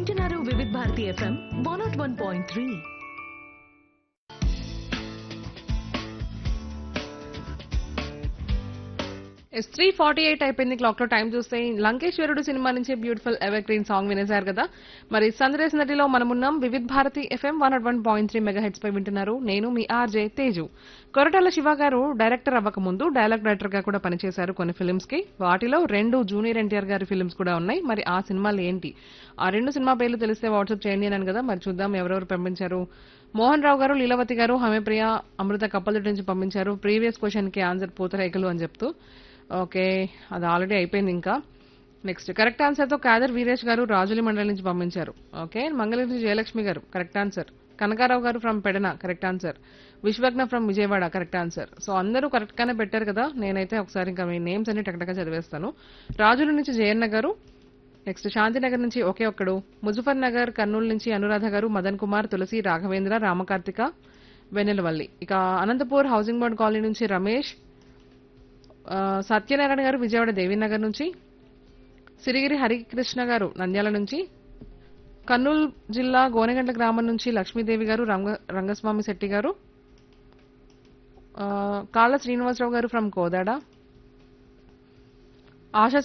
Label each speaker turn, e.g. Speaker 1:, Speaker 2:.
Speaker 1: వింటున్నారు Vividh Bharati FM one nought one point three
Speaker 2: yes three forty eight అయిపోయింది clock లో time చూస్తే లంకేశ్వరుడు సినిమా నుంచి బ్యూటిఫుల్ ఎవర్ గ్రీన్ సాంగ్ వినేశారు కదా మరి సందరేశ్ నటిలో మనమున్నాం Vividh Bharati FM one nought one point three mega hits పై వింటున్నారు నేను మీ ఆర్జే తేజు కొరటాల శివ గారు డైరెక్టర్ అవ్వక ముందు డైలాగ్ రైటర్ గా కూడా పనిచేశారు కొన్ని ఫిల్మ్స్ కి వాటిలో రెండు జూనియర్ ఎన్టీఆర్ గారి ఫిల్మ్స్ కూడా ఉన్నాయి మరి ఆ సినిమాలు ఏంటి ఆ రెండు సినిమా పేర్లు తెలిస్తే వాట్సాప్ చేయండి అన్నాను కదా మరి చూద్దాం ఎవరెవరు పంపించారు మోహన్ రావు గారు లీలావతి గారు హమేప్రియ అమృత కప్పలదొడ్డి నుంచి పంపించారు ప్రీవియస్ క్వశ్చన్ కి ఆన్సర్ పూతరేఖలు అని చెప్తూ ఓకే అది ఆల్రెడీ అయిపోయింది ఇంకా నెక్స్ట్ కరెక్ట్ ఆన్సర్ తో కాదర్ వీరేష్ గారు రాజులి మండలి నుంచి పంపించారు ఓకే మంగళగిరి నుంచి జయలక్ష్మి గారు correct answer Kanakarao garu from Pedana correct answer Vishwagna from Vijayawada correct answer so అందరూ కరెక్ట్ గానే పెట్టారు కదా నేనైతే ఒకసారి ఇంకా మీ నేమ్స్ అన్ని టక్కటగా చదివేస్తాను రాజుల నుంచి జయన్న గారు నెక్స్ట్ శాంతినగర్ నుంచి ఒకే ఒక్కడు ముజఫర్ నగర్ కర్నూలు నుంచి అనురాధ గారు మదన్ కుమార్ తులసి రాఘవేంద్ర రామకార్తిక వెన్నెలవల్లి ఇక అనంతపూర్ హౌసింగ్ బోర్డ్ కాలనీ నుంచి రమేష్ ఆ, సత్యనారాయణ గారు విజయవాడ దేవీనగర్ నుంచి సిరిగిరి హరికృష్ణ గారు నంద్యాల నుంచి కర్నూలు జిల్లా గోనెగండ్ల గ్రామం నుంచి లక్ష్మీదేవి గారు రంగ రంగస్వామి శెట్టి గారు ఆ, కాళ్ళ శ్రీనివాసరావు గారు ఫ్రమ్ కోదాడ ఆశా